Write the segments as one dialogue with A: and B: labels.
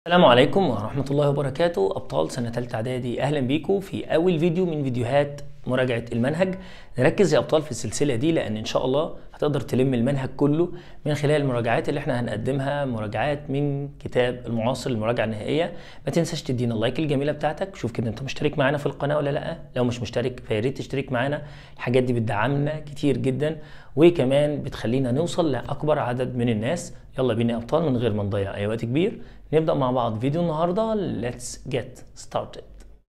A: السلام عليكم ورحمة الله وبركاته أبطال سنة تالتة إعدادي أهلا بيكم في أول فيديو من فيديوهات مراجعة المنهج نركز يا أبطال في السلسلة دي لأن إن شاء الله هتقدر تلم المنهج كله من خلال المراجعات اللي احنا هنقدمها مراجعات من كتاب المعاصر المراجعة النهائية ما تنساش تدينا اللايك الجميلة بتاعتك شوف كده أنت مشترك معانا في القناة ولا لأ لو مش مشترك فيا ريت تشترك معانا الحاجات دي بتدعمنا كتير جدا وكمان بتخلينا نوصل لأكبر عدد من الناس يلا بينا يا أبطال من غير ما نضيع أي وقت كبير نبدأ مع بعض فيديو النهاردة let's get started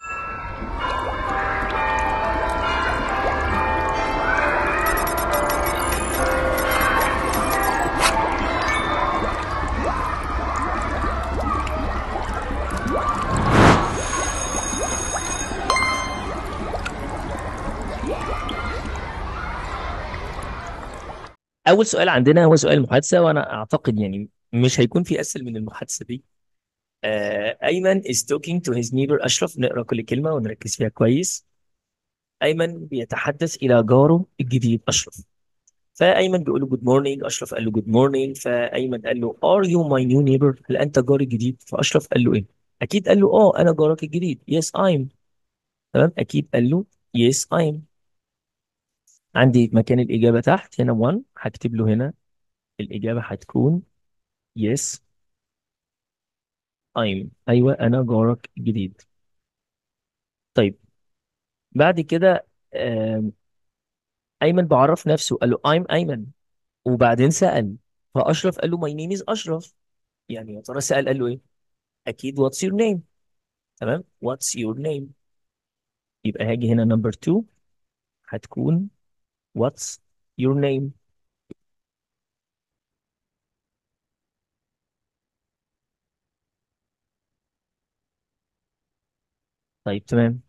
B: أول سؤال عندنا هو سؤال المحادثة وأنا أعتقد يعني مش هيكون في أسهل من المحادثة دي آه أيمن is talking to his neighbor أشرف نقرأ كل كلمة ونركز فيها كويس أيمن بيتحدث إلى جاره الجديد أشرف فأيمن بيقول له good morning أشرف قال له good morning فأيمن قال له are you my new neighbor هل أنت جاري الجديد فأشرف قال له إيه أكيد قال له آه أنا جارك الجديد yes I'm تمام أكيد قال له yes I'm عندي مكان الإجابة تحت هنا 1 هكتب له هنا الإجابة هتكون yes I'm أيوة أنا جارك الجديد طيب بعد كده آم، أيمن بعرف نفسه قال له I'm أيمن وبعدين سأل فأشرف قال له my name is أشرف يعني يا ترى سأل قال له إيه؟ أكيد what's your name تمام what's your name يبقى هاجي هنا number 2 هتكون what's your name طيب تمام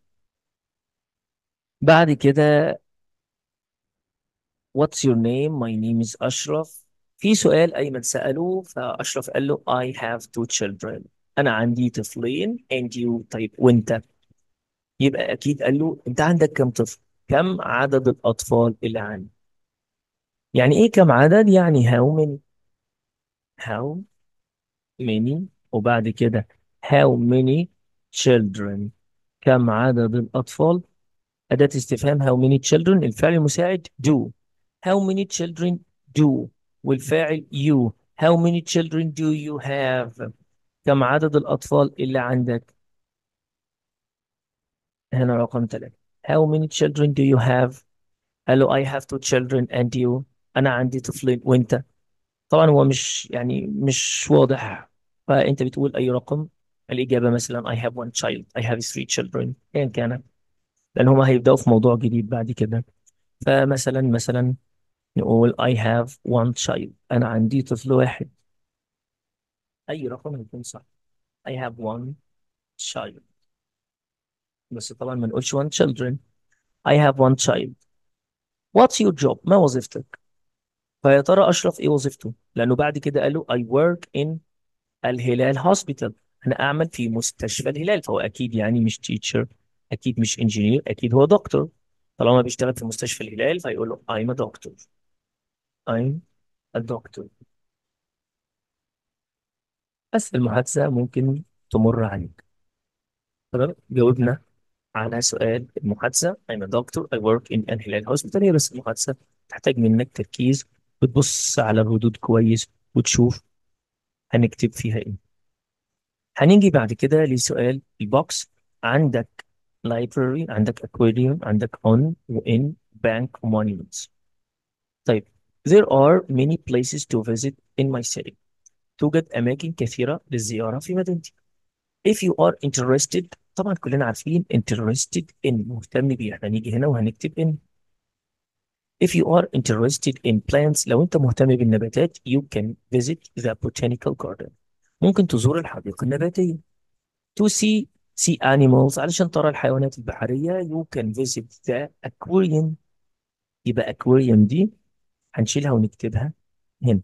B: بعد كده what's your name my name is أشرف في سؤال أيمن سأله فأشرف قال له I have two children أنا عندي طفلين and you طيب وأنت يبقى أكيد قال له أنت عندك كم طفل كم عدد الأطفال اللي عندي يعني إيه كم عدد يعني how many how many وبعد كده how many children كم عدد الأطفال أداة استفهام how many children الفعل المساعد do how many children do والفاعل you how many children do you have كم عدد الأطفال اللي عندك هنا رقم ثلاثة how many children do you have قال له I have two children and you أنا عندي طفلين وأنت طبعا هو مش يعني مش واضح فأنت بتقول أي رقم الإجابة مثلا I have one child I have three children أيا كان لأن هما هيبدأوا في موضوع جديد بعد كده فمثلا مثلا نقول I have one child أنا عندي طفل واحد أي رقم هيكون صح I have one child بس طبعا ما نقولش one children I have one child What's your job ما وظيفتك فيا ترى أشرف إيه وظيفته لأنه بعد كده قال له I work in الهلال hospital أنا أعمل في مستشفى الهلال فهو أكيد يعني مش teacher أكيد مش engineer أكيد هو دكتور طالما بيشتغل في مستشفى الهلال فيقول له I'm a doctor I'm a doctor بس المحادثة ممكن تمر عليك تمام جاوبنا على سؤال المحادثة I'm a doctor I work in الهلال hospital هي بس المحادثة تحتاج منك تركيز وتبص على الردود كويس وتشوف هنكتب فيها ايه هنيجي بعد كده لسؤال البوكس عندك library عندك aquarium عندك on وin bank monuments طيب there are many places to visit in my city توجد أماكن كثيرة للزيارة في مدينتي if you are interested طبعا كلنا عارفين interested in مهتم بيه احنا نيجي هنا وهنكتب in if you are interested in plants لو انت مهتم بالنباتات you can visit the botanical garden ممكن تزور الحديقة النباتية to see see animals علشان ترى الحيوانات البحرية you can visit the aquarium يبقى aquarium دي هنشيلها ونكتبها هنا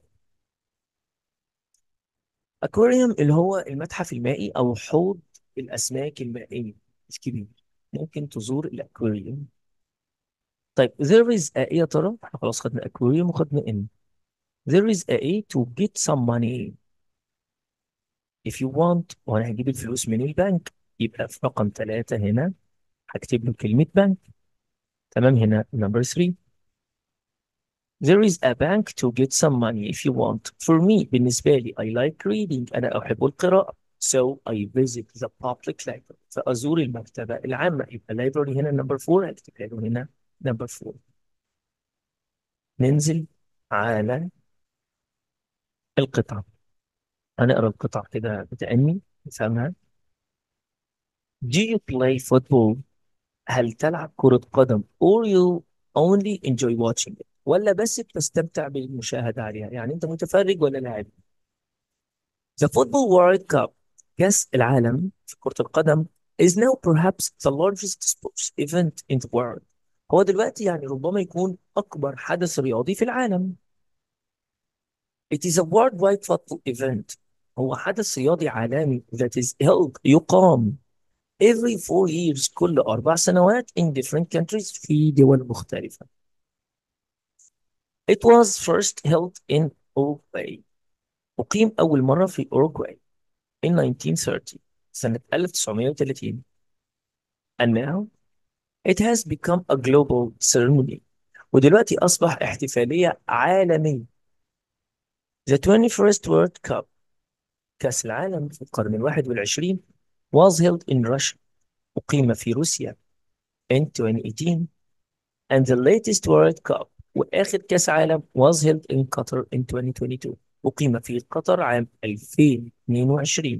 B: aquarium اللي هو المتحف المائي أو حوض الأسماك المائية الكبير ممكن تزور الأكواريوم طيب there is a إيه يا ترى احنا خلاص خدنا aquarium وخدنا in there is a way to get some money if you want وانا هجيب الفلوس من البنك يبقى في رقم ثلاثة هنا هكتب له كلمة بنك تمام هنا number three There is a bank to get some money if you want. For me, بالنسبة لي, I like reading. أنا أحب القراءة. So I visit the public library. فأزور المكتبة العامة. يبقى library هنا number four. هكتبها له هنا number four. ننزل على القطعة. هنقرا القطعة كده بتأني نفهمها. Do you play football? هل تلعب كرة قدم or you only enjoy watching it ولا بس بتستمتع بالمشاهدة عليها يعني أنت متفرج ولا لاعب The Football World Cup كأس العالم في كرة القدم is now perhaps the largest sports event in the world هو دلوقتي يعني ربما يكون أكبر حدث رياضي في العالم It is a worldwide football event هو حدث رياضي عالمي that is held يقام every four years كل أربع سنوات in different countries في دول مختلفة. It was first held in Uruguay. أقيم أول مرة في أوروغواي in 1930 سنة 1930 and now it has become a global ceremony ودلوقتي أصبح احتفالية عالمية. The 21st World Cup كأس العالم في القرن الواحد والعشرين was held in Russia أقيم في روسيا in 2018 and the latest World Cup وآخر كأس عالم was held in Qatar in 2022 أقيم في قطر عام 2022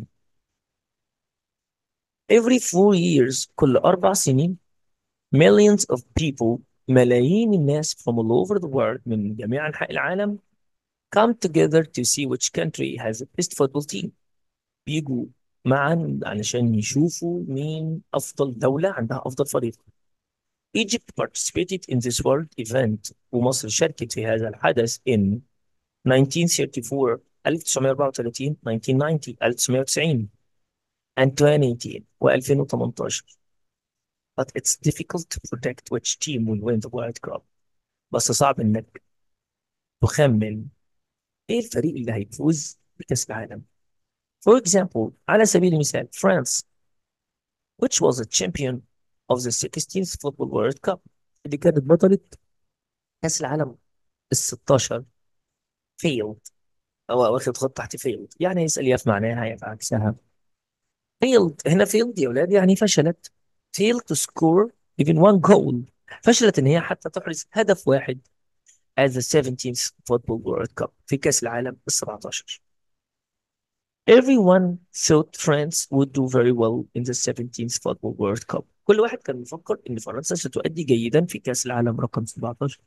B: Every four years كل أربع سنين millions of people ملايين الناس from all over the world من جميع أنحاء العالم come together to see which country has the best football team بيجوا معا علشان يشوفوا مين أفضل دولة عندها أفضل فريق. Egypt participated in this world event ومصر شاركت في هذا الحدث in 1934 1934 1990 1990 and 2018 و2018 but it's difficult to predict which team will win the World Cup بس صعب انك تخمن ايه الفريق اللي هيفوز بكأس العالم For example, على سبيل المثال, France, which was a champion of the 16th Football World Cup, اللي كانت بطلة كأس العالم ال 16 failed أو واخد خط تحت failed يعني يسأل يا في معناها يا في عكسها failed هنا failed يا أولاد يعني فشلت failed to score even one goal فشلت إن هي حتى تحرز هدف واحد at the 17th Football World Cup في كأس العالم ال 17 Everyone thought France would do very well in the 17th Football World Cup. كل واحد كان مفكر إن فرنسا ستؤدي جيدا في كأس العالم رقم 17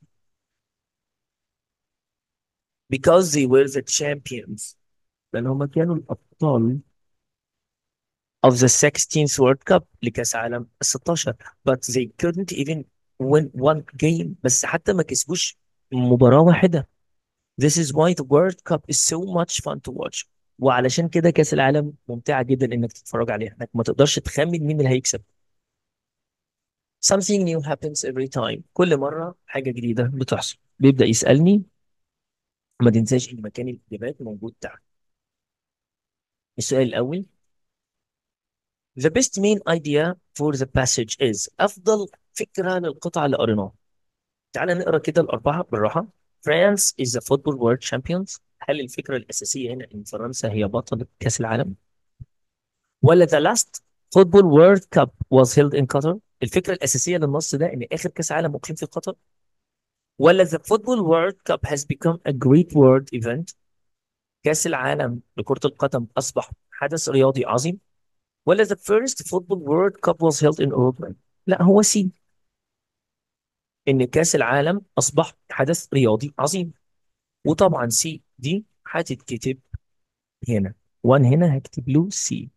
B: because they were the champions لأن هم كانوا الأبطال of the 16th World Cup لكأس العالم ال 16 but they couldn't even win one game بس حتى ما كسبوش مباراة واحدة This is why the World Cup is so much fun to watch وعلشان كده كأس العالم ممتعة جدا انك تتفرج عليها انك ما تقدرش تخمن مين اللي هيكسب Something new happens every time كل مرة حاجة جديدة بتحصل بيبدأ يسألني ما تنساش ان مكان الإجابات موجود تحت السؤال الأول The best main idea for the passage is أفضل فكرة للقطعة اللي قريناها تعال نقرا كده الأربعة بالراحة France is the football world champions هل الفكرة الأساسية هنا إن فرنسا هي بطلة كأس العالم؟ ولا the last football world cup was held in Qatar؟ الفكرة الأساسية للنص ده إن آخر كأس عالم أقيم في قطر؟ ولا the football world cup has become a great world event؟ كأس العالم لكرة القدم أصبح حدث رياضي عظيم؟ ولا the first football world cup was held in Uruguay؟ لا هو سي إن كأس العالم أصبح حدث رياضي عظيم وطبعا سي دي هتتكتب هنا 1 هنا هكتب له سي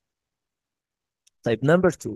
B: طيب نمبر 2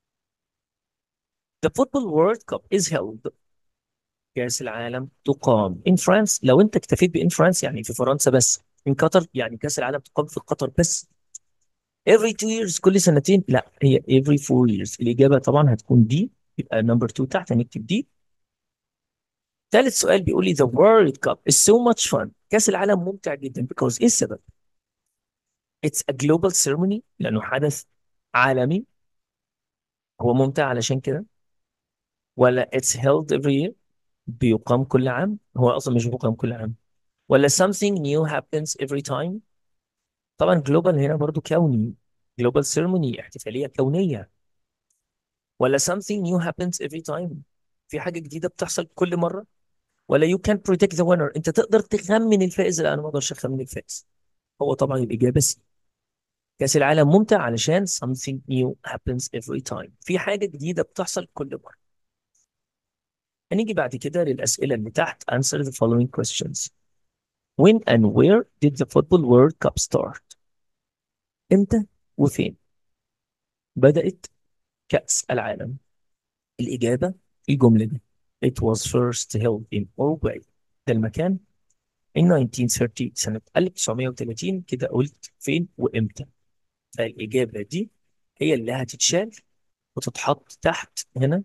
B: The Football World Cup is held كأس العالم تقام in France لو انت اكتفيت بإن فرانس يعني في فرنسا بس in قطر يعني كأس العالم تقام في قطر بس every two years كل سنتين لا هي every four years الإجابة طبعا هتكون دي يبقى نمبر 2 تحت هنكتب دي ثالث سؤال بيقول لي the World Cup is so much fun كأس العالم ممتع جدا because ايه السبب؟ it's a global ceremony لأنه حدث عالمي هو ممتع علشان كده ولا it's held every year بيقام كل عام هو أصلا مش بيقام كل عام ولا something new happens every time طبعا global هنا برضو كوني global ceremony احتفالية كونية ولا something new happens every time في حاجة جديدة بتحصل كل مرة ولا you can predict the winner انت تقدر تخمن الفائز لا انا ما اقدرش اخمن الفائز هو طبعا الإجابة سي كأس العالم ممتع علشان something new happens every time في حاجة جديدة بتحصل كل مرة هنيجي بعد كده للأسئلة اللي تحت answer the following questions when and where did the football world cup start امتى وفين بدأت كأس العالم الإجابة الجملة دي it was first held in Uruguay ده المكان in 1930 سنة 1930 كده قلت فين وإمتى فالإجابة دي هي اللي هتتشال وتتحط تحت هنا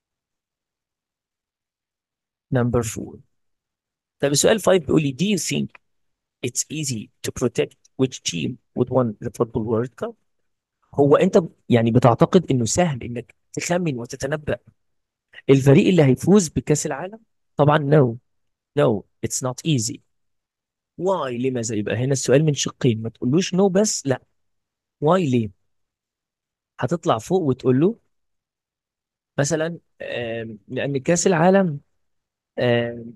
B: number 4 طب السؤال 5 بيقول لي do you think it's easy to protect which team would win the football world cup هو انت ب- يعني بتعتقد انه سهل انك تخمن وتتنبأ الفريق اللي هيفوز بكأس العالم طبعا no no it's not easy why لماذا يبقى هنا السؤال من شقين ما تقولوش no بس لا why ليه هتطلع فوق وتقول له مثلا آم، لأن كأس العالم آم،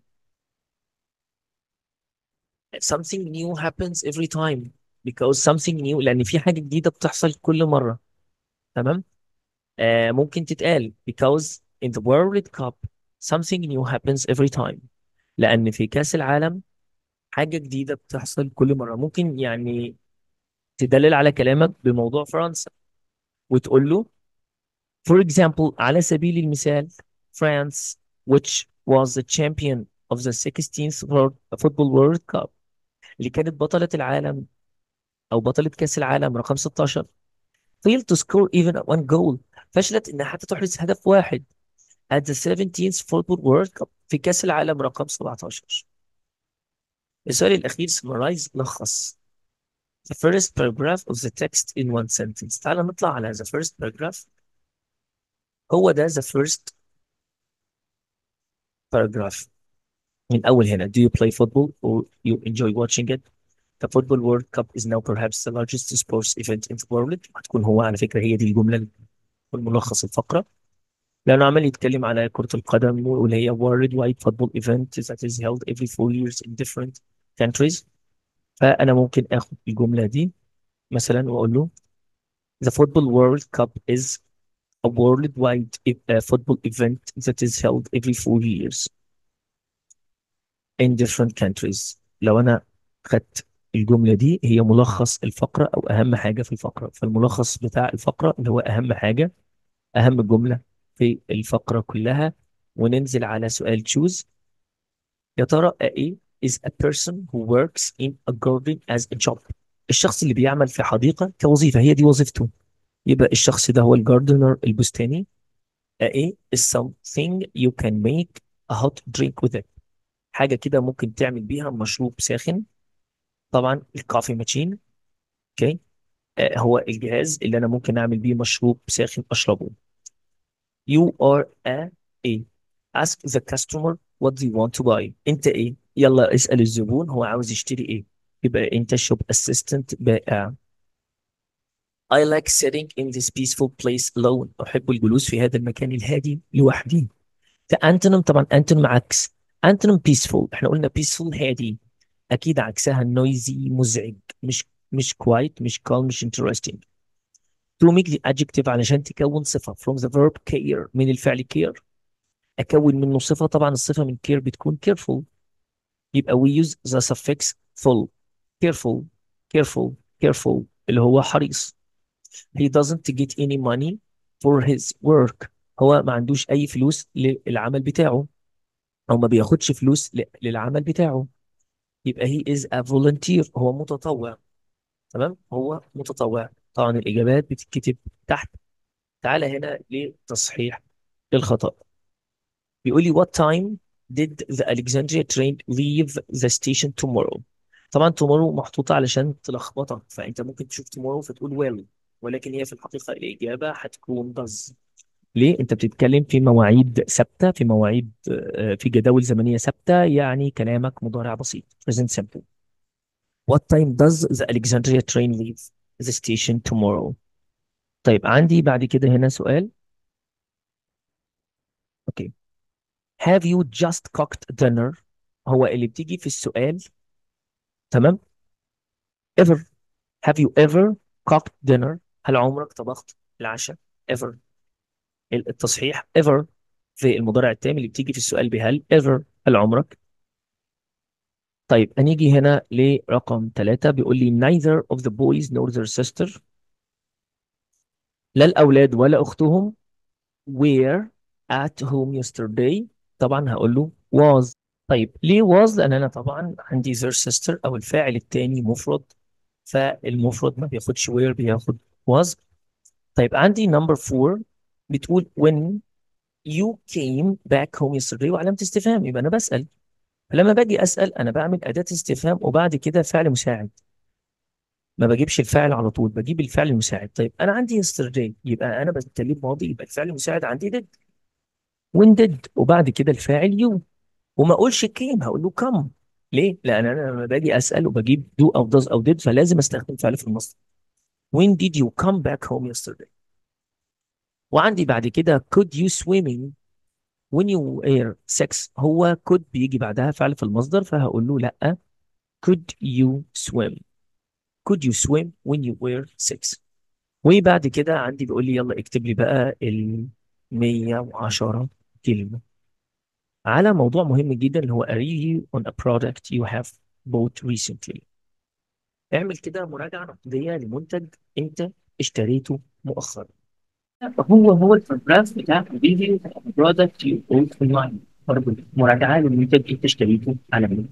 B: something new happens every time because something new لأن في حاجة جديدة بتحصل كل مرة تمام آه ممكن تتقال because in the World Cup something new happens every time لأن في كأس العالم حاجة جديدة بتحصل كل مرة ممكن يعني تدلل على كلامك بموضوع فرنسا وتقول له for example على سبيل المثال France which was the champion of the 16th World Football World Cup اللي كانت بطلة العالم أو بطلة كأس العالم رقم 16 failed to score even one goal فشلت إنها حتى تحرز هدف واحد at the 17th Football World Cup في كأس العالم رقم 17 السؤال الأخير summarize لخص the first paragraph of the text in one sentence تعال نطلع على the first paragraph هو ده the first paragraph من أول هنا do you play football or you enjoy watching it The Football World Cup is now perhaps the largest sports event in the world هتكون هو على فكرة هي دي الجملة والملخص الفقرة لأنه عمال يتكلم على كرة القدم واللي هي worldwide football event that is held every four years in different countries فأنا ممكن آخد الجملة دي مثلا وأقول له The Football World Cup is a worldwide e- uh, football event that is held every four years in different countries لو أنا خدت الجملة دي هي ملخص الفقرة أو أهم حاجة في الفقرة فالملخص بتاع الفقرة اللي هو أهم حاجة أهم جملة في الفقرة كلها وننزل على سؤال choose يا ترى a A is a person who works in a garden as a job الشخص اللي بيعمل في حديقة كوظيفة هي دي وظيفته يبقى الشخص ده هو الجاردنر البستاني a A is something you can make a hot drink with it حاجة كده ممكن تعمل بيها مشروب ساخن طبعا الكافي ماشين اوكي آه، هو الجهاز اللي انا ممكن اعمل بيه مشروب ساخن اشربه You are a A. Ask the customer what they want to buy. انت ايه؟ يلا اسأل الزبون هو عاوز يشتري ايه؟ يبقى انت shop assistant بائع. I like sitting in this peaceful place alone. أحب الجلوس في هذا المكان الهادي لوحدي. The antonym طبعا antonym عكس. antonym peaceful. احنا قلنا peaceful هادي. أكيد عكسها noisy مزعج. مش مش quiet مش calm مش interesting. To make the adjective علشان تكون صفة from the verb care من الفعل care أكون منه صفة طبعا الصفة من care بتكون careful يبقى we use the suffix full careful careful careful اللي هو حريص he doesn't get any money for his work هو ما عندوش أي فلوس للعمل بتاعه أو ما بياخدش فلوس ل- للعمل بتاعه يبقى he is a volunteer هو متطوع تمام هو متطوع طبعا الإجابات بتتكتب تحت تعالى هنا لتصحيح الخطأ بيقول لي what time did the Alexandria train leave the station tomorrow طبعا tomorrow محطوطة علشان تلخبطك فأنت ممكن تشوف tomorrow فتقول will ولكن هي في الحقيقة الإجابة هتكون does ليه؟ أنت بتتكلم في مواعيد ثابتة في مواعيد آه، في جداول زمنية ثابتة يعني كلامك مضارع بسيط present simple What time does the Alexandria train leave the station tomorrow? طيب عندي بعد كده هنا سؤال اوكي Have you just cooked dinner؟ هو اللي بتيجي في السؤال تمام ever have you ever cooked dinner هل عمرك طبخت العشاء ever التصحيح ever في المضارع التام اللي بتيجي في السؤال بهل ever هل عمرك طيب هنيجي هنا لرقم ثلاثة بيقول لي neither of the boys nor their sister لا الأولاد ولا أختهم were at home yesterday طبعا هقول له was طيب ليه was لأن أنا طبعا عندي their sister أو الفاعل التاني مفرد فالمفرد ما بياخدش where بياخد was طيب عندي number four بتقول when you came back home yesterday وعلامة استفهام يبقى أنا بسأل فلما باجي أسأل أنا بعمل أداة استفهام وبعد كده فعل مساعد ما بجيبش الفاعل على طول بجيب الفعل المساعد طيب أنا عندي yesterday يبقى أنا بتكلم ماضي يبقى الفعل المساعد عندي did when did وبعد كده الفاعل you وما اقولش came هقول له come ليه؟ لان انا لما باجي اسال وبجيب do او does او did فلازم استخدم فعل في المصدر when did you come back home yesterday وعندي بعد كده could you swimming when you were six هو could بيجي بعدها فعل في المصدر فهقول له لا could you swim could you swim when you were six وبعد كده عندي بيقول لي يلا اكتب لي بقى ال 110 كلمة على موضوع مهم جدا اللي هو a review on a product you have bought recently اعمل كده مراجعة نقدية لمنتج انت اشتريته مؤخرا هو هو البراف بتاع review on a product you bought online برضه مراجعة لمنتج انت اشتريته على منتج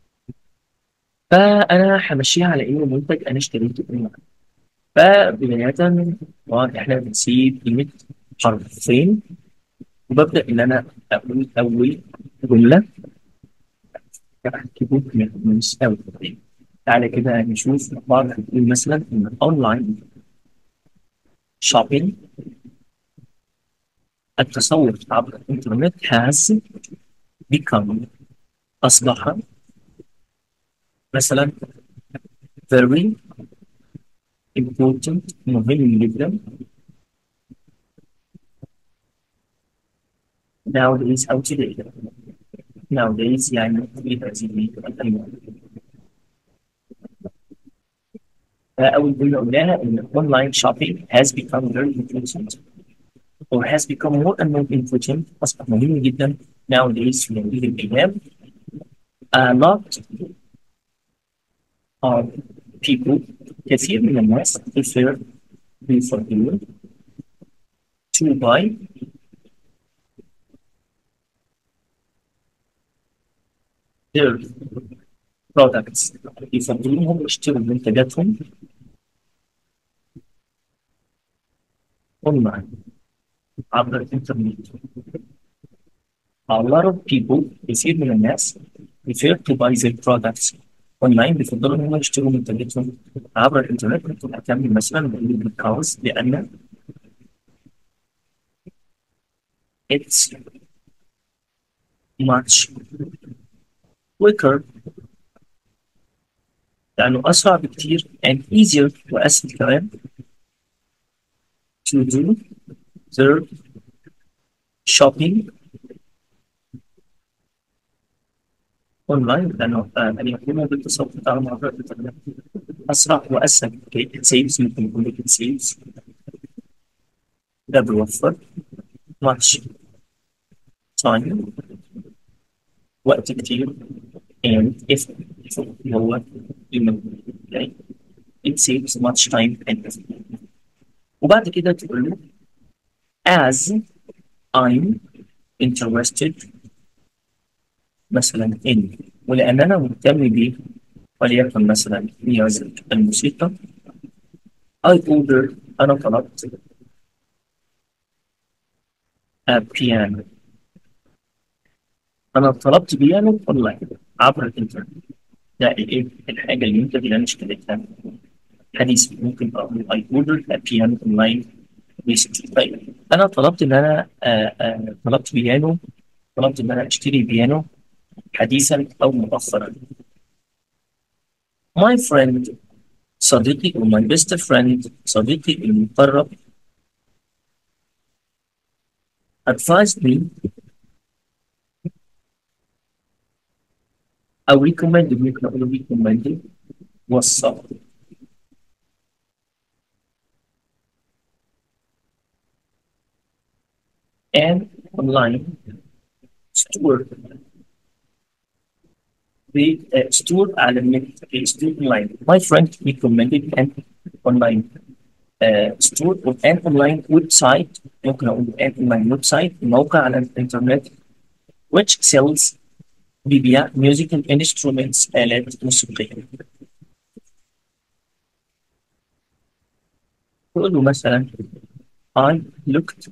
B: فانا همشيها على انه منتج انا اشتريته اونلاين فبداية طبعا احنا بنسيب كلمة حرفين وببدأ إن أنا أقول أول جملة كيبورد مش قوي تعالى كده نشوف بعض بتقول مثلا إن الأونلاين شوبينج التسوق عبر الإنترنت has become أصبح مثلا very important مهم جدا nowadays أو today nowadays يعني في هذه الأيام أول جملة قلناها إن online shopping has become very important or has become more and more important أصبح مهم جدا nowadays في هذه الأيام a lot of people كثير من الناس prefer prefer to buy their products يفضلونهم يشتروا منتجاتهم online عبر الإنترنت. A lot of people كثير من الناس prefer to buy their products online بيفضلوا إن هم يشتروا منتجاتهم عبر الإنترنت ممكن أكمل مثلا بقول because لأن it's much quicker لأنه أسرع بكتير and easier وأسهل كمان to do their shopping online لأنه آه، أن يقوموا بالتسوق بتاعهم عبر الإنترنت أسرع وأسهل okay. it saves ممكن نقول لك it saves ده بيوفر much time وقت كتير and effort effort اللي هو المجهود okay. it saves much time and effort وبعد كده تقول له as I'm interested مثلا in ولأن أنا مهتم بيه وليكن مثلا music الموسيقى I ordered أنا طلبت a piano أنا طلبت بيانو أونلاين عبر الإنترنت ده الايه الحاجه اللي انت اللي انا اشتريتها حديث ممكن اقول I ordered a piano online recently طيب انا طلبت ان انا آه آه طلبت بيانو طلبت ان انا اشتري بيانو حديثا او مؤخرا My friend صديقي or my best friend صديقي المقرب advised me أو recommended ممكن أقول recommended وصى and online store the uh, store على النت the store online my friend recommended an online uh, store or an online website ممكن أقول an online website موقع على الإنترنت which sells بيبيع musical instruments آلات موسيقية تقول له مثلا I looked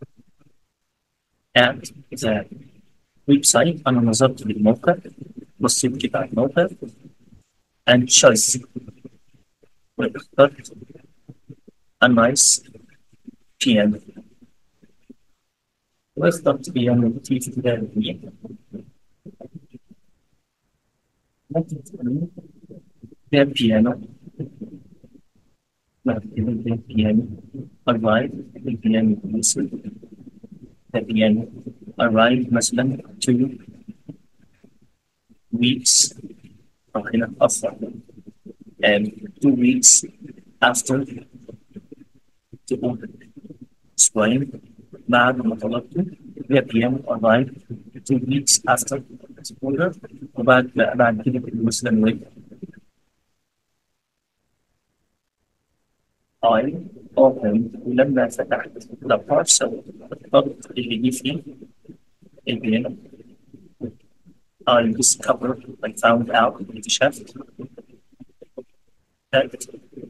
B: at the website أنا نظرت للموقع بصيت كده على الموقع and chose واخترت a nice piano واخترت بيانو لطيف كده جميل ممكن تقول ده بيانو بعد كده ده بيانو arrive البيانو وصل ده بيانو arrive مثلا two weeks أو هنا أفضل and two weeks after to order أسبوعين بعد ما طلبته ده بيانو arrive two weeks after to order وبعد بعد كده مثلا ويب I opened ولما فتحت the parcel الضغط اللي جه فيه البيانو I discovered I found out اكتشفت that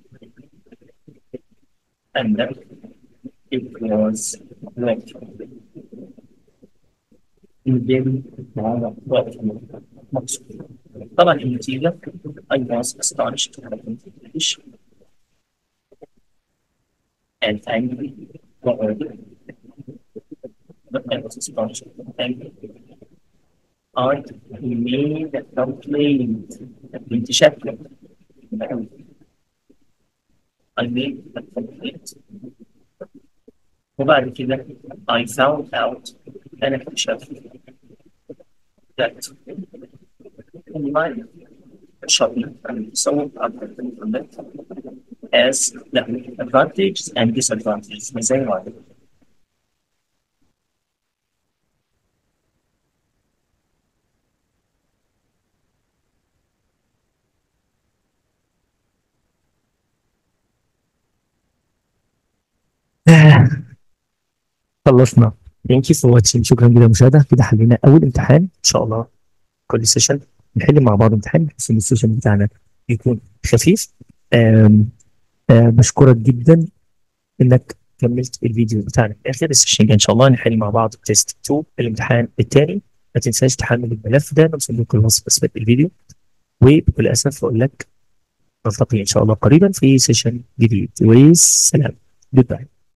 B: and that it was wet البيبي معانا وقت مقصود طبعا النتيجة I was astonished أنا كنت مدهش and angry وغاضب but I was astonished and angry I made a complaint كنت شاكر I made a complaint وبعد كده I found out أنا اكتشفت that online shopping and so on internet has the advantages and disadvantages مزايا وعيوب خلصنا ثانك يو فور واتشنج شكرا جدا للمشاهده كده حلينا اول امتحان ان شاء الله كل سيشن نحل مع بعض امتحان بحيث ان السيشن بتاعنا يكون خفيف آم آم بشكرك جدا انك كملت الفيديو بتاعنا الاخر السيشن ان شاء الله نحل مع بعض تيست 2 الامتحان الثاني ما تنساش تحمل الملف ده نوصل لكم الوصف اسفل الفيديو وبكل اسف اقول لك نلتقي ان شاء الله قريبا في سيشن جديد والسلام جود باي